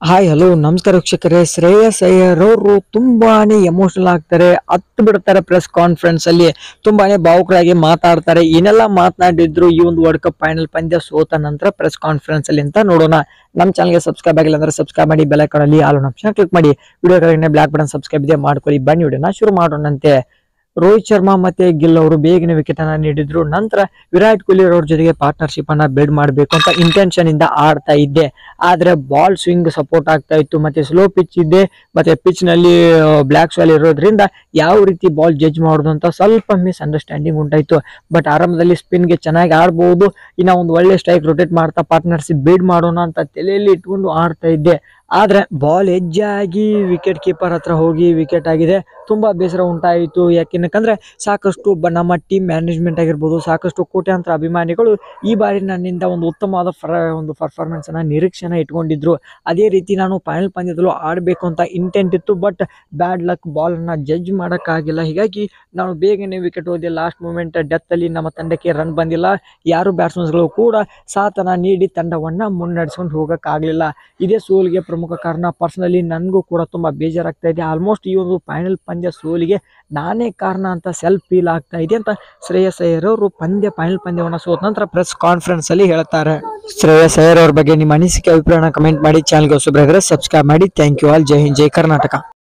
hi hello ನಮಸ್ಕಾರ ವೀಕ್ಷಕರೇ ಶ್ರೇಯಸ್ ಅಯ್ಯರ್ ಅವರು ತುಂಬಾನೇ ಎಮೋಷನಲ್ ಆಗ್ತಾರೆ ಹತ್ತು ಬಿಡ್ತಾರೆ ಪ್ರೆಸ್ ಕಾನ್ಫರೆನ್ಸ್ ಅಲ್ಲಿ ತುಂಬಾನೇ ಭಾವುಕರಾಗಿ ಮಾತಾಡ್ತಾರೆ ಏನೆಲ್ಲ ಮಾತನಾಡಿದ್ರು ಈ ಒಂದು ವರ್ಲ್ಡ್ ಕಪ್ ಫೈನಲ್ ಪಂದ್ಯ ಸೋತ ನಂತರ ಪ್ರೆಸ್ ಕಾನ್ಫರೆನ್ಸ್ ಅಲ್ಲಿ ಅಂತ ನೋಡೋಣ ನಮ್ಮ ಚಾನಲ್ಗೆ ಸಬ್ಸ್ಕ್ರೈಬ್ ಆಗಿಲ್ಲ ಅಂದ್ರೆ ಸಬ್ಸ್ಕ್ರೈಬ್ ಮಾಡಿ ಬೆಲ್ ಐಕಾನ್ ಅಲ್ಲಿ ಆಲ್ ಆಪ್ಷನ್ ಕ್ಲಿಕ್ ಮಾಡಿ ವಿಡಿಯೋ ಕೆಳಗಡೆ ಬ್ಲಾಕ್ ಬಟನ್ ಸಬ್ಸ್ಕ್ರೈಬ್ ಇದೆ ಮಾಡ್ಕೊಳ್ಳಿ ಬನ್ನಿ ವಿಡಿಯೋನ ಶುರು ಮಾಡೋಣಂತೆ ರೋಹಿತ್ ಶರ್ಮಾ ಮತ್ತೆ ಗಿಲ್ ಅವರು ಬೇಗನೆ ವಿಕೆಟ್ ಅನ್ನ ನೀಡಿದ್ರು ನಂತರ ವಿರಾಟ್ ಕೊಹ್ಲಿ ಅವ್ರ ಜೊತೆಗೆ ಪಾರ್ಟ್ನರ್ಶಿಪ್ ಅನ್ನ ಬಿಲ್ಡ್ ಮಾಡಬೇಕು ಅಂತ ಇಂಟೆನ್ಷನ್ ಇಂದ ಆಡ್ತಾ ಇದ್ದೆ ಆದ್ರೆ ಬಾಲ್ ಸ್ವಿಂಗ್ ಸಪೋರ್ಟ್ ಆಗ್ತಾ ಇತ್ತು ಮತ್ತೆ ಸ್ಲೋ ಪಿಚ್ ಇದೆ ಮತ್ತೆ ಪಿಚ್ ನಲ್ಲಿ ಬ್ಲಾಕ್ ಸಾಲ್ ಇರೋದ್ರಿಂದ ಯಾವ ರೀತಿ ಬಾಲ್ ಜಡ್ಜ್ ಮಾಡೋದು ಅಂತ ಸ್ವಲ್ಪ ಮಿಸ್ ಅಂಡರ್ಸ್ಟ್ಯಾಂಡಿಂಗ್ ಉಂಟಾಯ್ತು ಬಟ್ ಆರಂಭದಲ್ಲಿ ಸ್ಪಿನ್ ಗೆ ಚೆನ್ನಾಗಿ ಆಡ್ಬಹುದು ಇನ್ನ ಒಂದು ಒಳ್ಳೆ ಸ್ಟ್ರೈಕ್ ರೊಟೇಟ್ ಮಾಡ್ತಾ ಪಾರ್ಟ್ನರ್ಶಿಪ್ ಬಿಲ್ಡ್ ಮಾಡೋಣ ಅಂತ ತಲೆಯಲ್ಲಿ ಇಟ್ಕೊಂಡು ಆಡ್ತಾ ಇದ್ದೆ ಆದ್ರೆ ಬಾಲ್ ಹೆಜ್ಜಾಗಿ ವಿಕೆಟ್ ಕೀಪರ್ ಹತ್ರ ಹೋಗಿ ವಿಕೆಟ್ ಆಗಿದೆ ತುಂಬಾ ಬೇಸರ ಉಂಟಾಯಿತು ಯಾಕೆಂದ್ರೆ ಸಾಕಷ್ಟು ಬ- ನಮ್ಮ ಟೀಮ್ ಮ್ಯಾನೇಜ್ಮೆಂಟ್ ಆಗಿರ್ಬೋದು ಸಾಕಷ್ಟು ಕೋಟ್ಯಾಂತರ ಅಭಿಮಾನಿಗಳು ಈ ಬಾರಿ ನನ್ನಿಂದ ಒಂದು ಉತ್ತಮವಾದ ಫರ ಒಂದು ಪರ್ಫಾರ್ಮೆನ್ಸ್ ಅನ್ನ ನಿರೀಕ್ಷೆನ ಇಟ್ಕೊಂಡಿದ್ರು ಅದೇ ರೀತಿ ನಾನು ಫೈನಲ್ ಪಂದ್ಯದಲ್ಲೂ ಆಡಬೇಕು ಅಂತ ಇಂಟೆಂಟ್ ಇತ್ತು ಬಟ್ ಬ್ಯಾಡ್ ಲಕ್ ಬಾಲ್ ಅನ್ನ ಜಡ್ಜ್ ಮಾಡೋಕ್ಕಾಗಿಲ್ಲ ಹೀಗಾಗಿ ನಾನು ಬೇಗನೆ ವಿಕೆಟ್ ಹೋದೆ ಲಾಸ್ಟ್ ಮೂಮೆಂಟ್ ಡೆತ್ ಅಲ್ಲಿ ನಮ್ಮ ತಂಡಕ್ಕೆ ರನ್ ಬಂದಿಲ್ಲ ಯಾರು ಬ್ಯಾಟ್ಸ್ಮನ್ಸ್ಗಳು ಕೂಡ ಸಾಥನ ನೀಡಿ ತಂಡವನ್ನ ಮುನ್ನಡೆಸ್ಕೊಂಡು ಹೋಗಕ್ಕಾಗ್ಲಿಲ್ಲ ಇದೇ ಸೋಲಿಗೆ ಪ್ರಮುಖ ಕಾರಣ ಪರ್ಸನಲಿ ನನಗೂ ಕೂಡ ತುಂಬಾ ಬೇಜಾರಾಗ್ತಾ ಇದೆ ಆಲ್ಮೋಸ್ಟ್ ಈ ಒಂದು ಫೈನಲ್ ಪಂದ್ಯ ಸೋಲಿಗೆ ನಾನೇ ಕಾರಣ ಅಂತ ಸೆಲ್ಫ್ ಫೀಲ್ ಆಗ್ತಾ ಇದೆ ಅಂತ ಶ್ರೇಯಸ್ ಅಯ್ಯರ್ ಅವರು ಪಂದ್ಯ ಫೈನಲ್ ಪಂದ್ಯವನ್ನು ಸೋತ ನಂತರ ಪ್ರೆಸ್ ಕಾನ್ಫರೆನ್ಸ್ ಅಲ್ಲಿ ಹೇಳ್ತಾರೆ ಶ್ರೇಯಸ್ ಅಯ್ಯರ್ ಅವ್ರ ಬಗ್ಗೆ ನಿಮ್ಮ ಅನಿಸಿಕೆ ಅಭಿಪ್ರಾಯನ ಕಮೆಂಟ್ ಮಾಡಿ ಚಾನಲ್ಗೆ ಹೊಸಬ್ರಾದ್ರೆ ಸಬ್ಸ್ಕ್ರೈಬ್ ಮಾಡಿ ಥ್ಯಾಂಕ್ ಯು ಆಲ್ ಜೈ ಹಿಂದ್ ಜೈ ಕರ್ನಾಟಕ